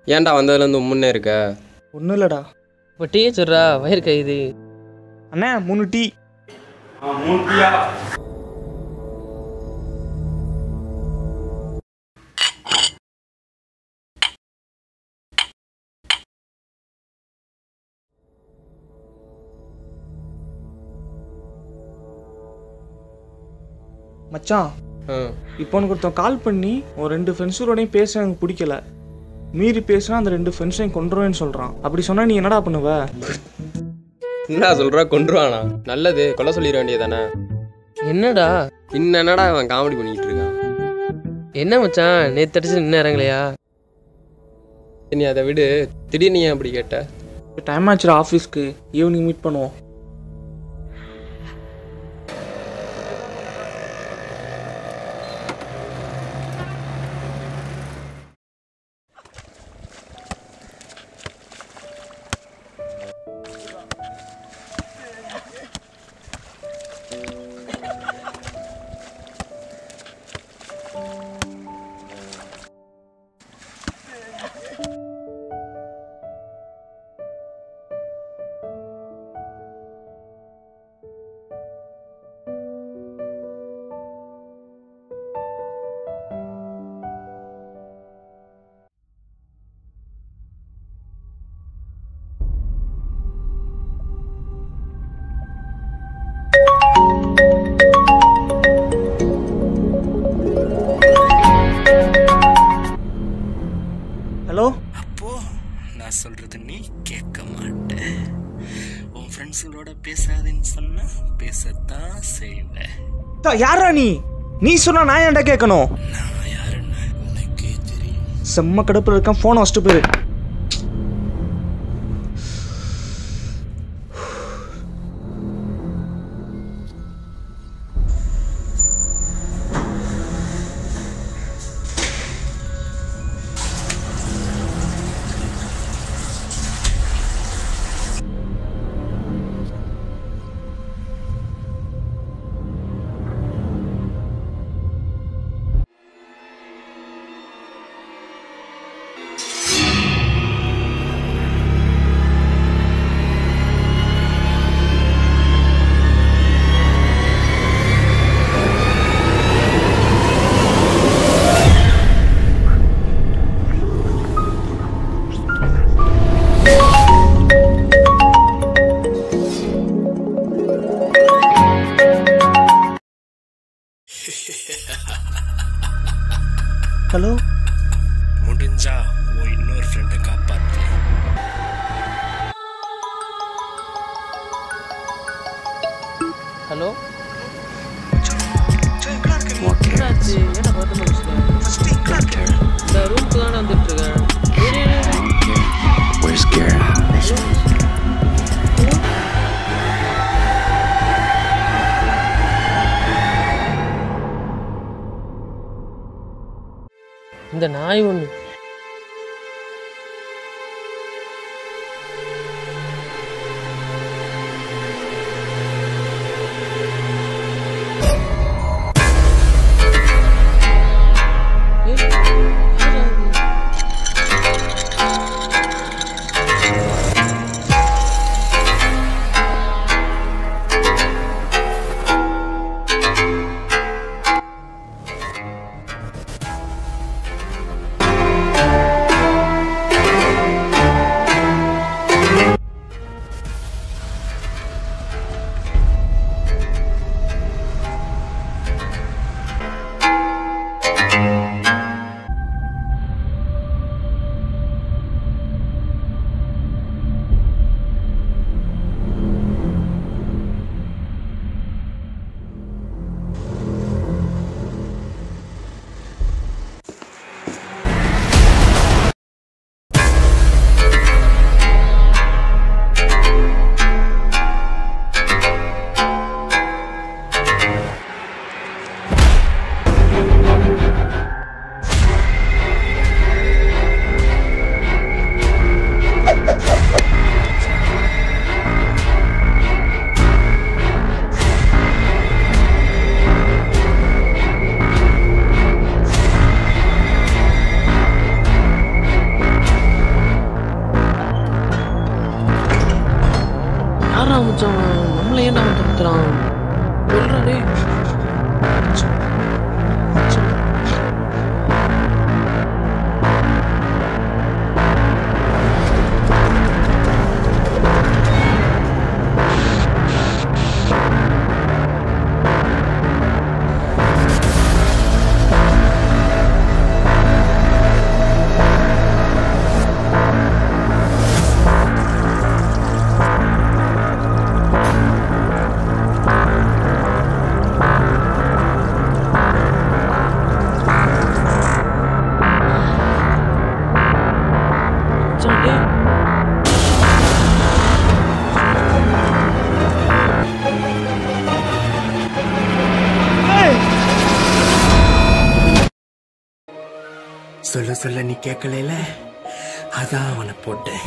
ஏன்டா வந்ததுலேருந்து முன்னே இருக்க ஒன்றும் இல்லைடா இப்போ டீ சொல்றா வயிறு கைது அண்ணே மூணு டீ மச்சான் ஆ இப்போ உனக்கு ஒருத்தன் கால் பண்ணி ஒரு ரெண்டு ஃப்ரெண்ட்ஸுரோடையும் பேச எனக்கு பிடிக்கல மீறி பேசினா அந்த ரெண்டு ஃப்ரெண்ட்ஸையும் கொண்டுருவேன்னு சொல்கிறான் அப்படி சொன்னால் நீ என்னடா பண்ணுவ என்னடா சொல்கிற கொண்டுருவானா நல்லது கொலை சொல்லிட வேண்டியதானே என்னடா இன்னும் என்னடா அவன் காமெடி பண்ணிக்கிட்டு இருக்கான் என்ன மச்சான் நேற்று அடிச்சு இன்னும் இறங்கலையா நீ அதை விடு திடீர்னு ஏன் அப்படி கேட்ட டைம் ஆச்சுடா ஆஃபீஸ்க்கு ஈவினிங் மீட் பண்ணுவோம் ஹலோ அப்போ நான் சொல்றது நீ கேட்க மாட்ட உன் ஃப்ரெண்ட்ஸுகளோட பேசாதேன்னு சொன்னா பேசத்தான் செய்வேன் யாரா நீ நீ சொன்னா நான் ஏன்டா கேட்கணும் நான் யாருன்னு உனக்கே தெரியும் செம்ம கடுப்பில் இருக்கான் ஃபோனை வச்சுட்டு போயிரு ஹலோ முடிஞ்சா உன் இன்னொரு ஃப்ரெண்டை காப்பாத்து ஹலோ என்னாச்சு என்ன பார்த்து முடிச்சிட்டேன் இந்த ரூமுக்கு தானே வந்துட்டு இருக்கேன் இரு, இரு, இரு. Where's Garrett? இந்த நாய் ஒன்று ஆ மச்சான் அவன் நம்மளே என்ன துரத்துறான் சொல்றா டேய் மச்சான் டேய் சொல்ல சொல்ல நீ கேட்கல அதான் அவனை போட்டேன்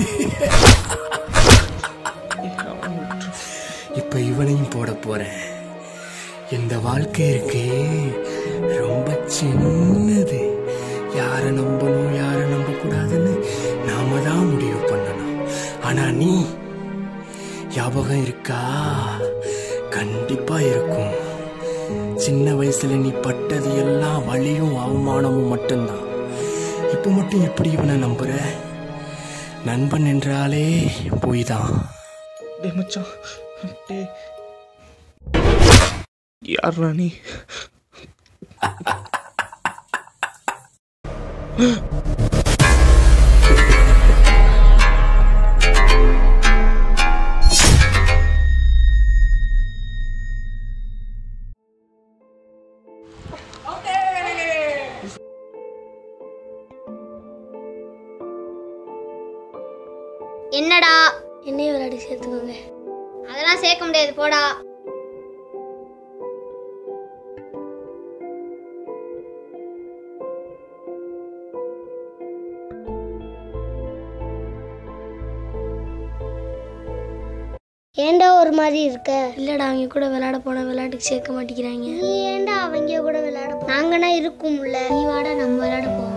இப்ப இவனையும் போட போறேன் இந்த வாழ்க்கை இருக்கே ரொம்ப சின்னது யாரை நம்பணும் யாரை நம்ப கூடாதுன்னு நாம தான் முடிவு பண்ணணும் ஆனா நீ ஞாபகம் இருக்கா கண்டிப்பா இருக்கும் சின்ன வயசுல நீ பட்டது எல்லாம் வலியும் அவமானமும் மட்டும்தான் இப்ப மட்டும் எப்படி இவனை நம்புற நண்பன் என்றாலே பொய் தான் டேய் மச்சான் டேய் யார்ரா நீ என்னடா என்னையும் விளையாடி சேர்த்துக்கோங்க அதெல்லாம் சேர்க்க முடியாது போடா ஏன்டா ஒரு மாதிரி இருக்க இல்லடா அவங்க கூட விளையாட போனா விளையாட்டுக்கு சேர்க்க மாட்டேங்கிறாங்க நீ ஏன்டா அவங்க கூட விளையாட போ- நாங்கன்னா இருக்கும்ல நீ வாடா நம்ம விளையாட போவோம்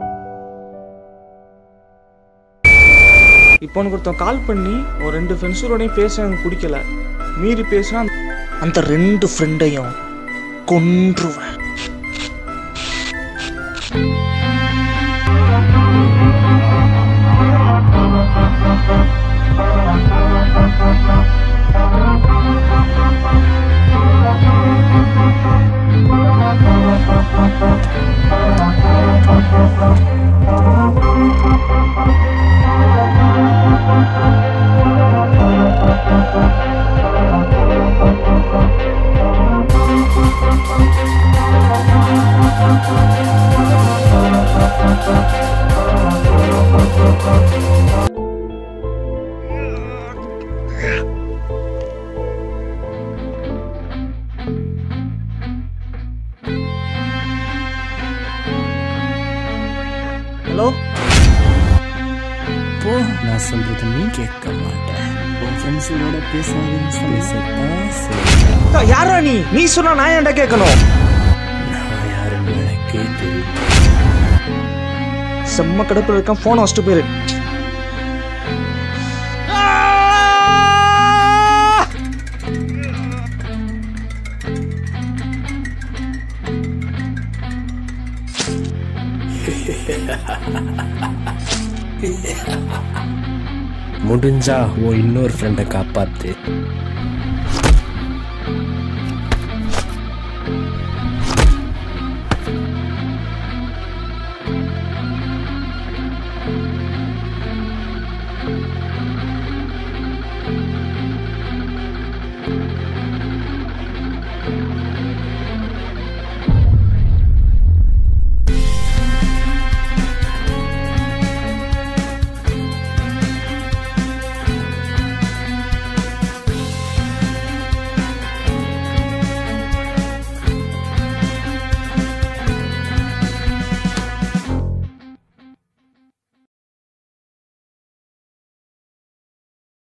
இப்போ உனக்கு ஒருத்தன் கால் பண்ணி ஒரு ரெண்டு ஃப்ரெண்ட்ஸுரோடையும் பேச எனக்கு பிடிக்கல மீறி பேசினா அந்த ரெண்டு ஃப்ரெண்டையும் கொன்றுவேன் ஹலோ போ நான் சொல்றது நீ கேட்க மாட்டேன் உன் ஃப்ரெண்ட்ஸுங்களோட பேசாதீங்க பேசத்தான் சரி யாரா நீ நீ சொன்னா நான் ஏன்டா கேட்கணும் நான் யாருன்னு எனக்கே தெரியும் செம்ம கடுப்பில் இருக்கான் ஃபோனை வச்சுட்டு போயிரு முடிஞ்சா உன் இன்னொரு ஃப்ரெண்டை காப்பாத்து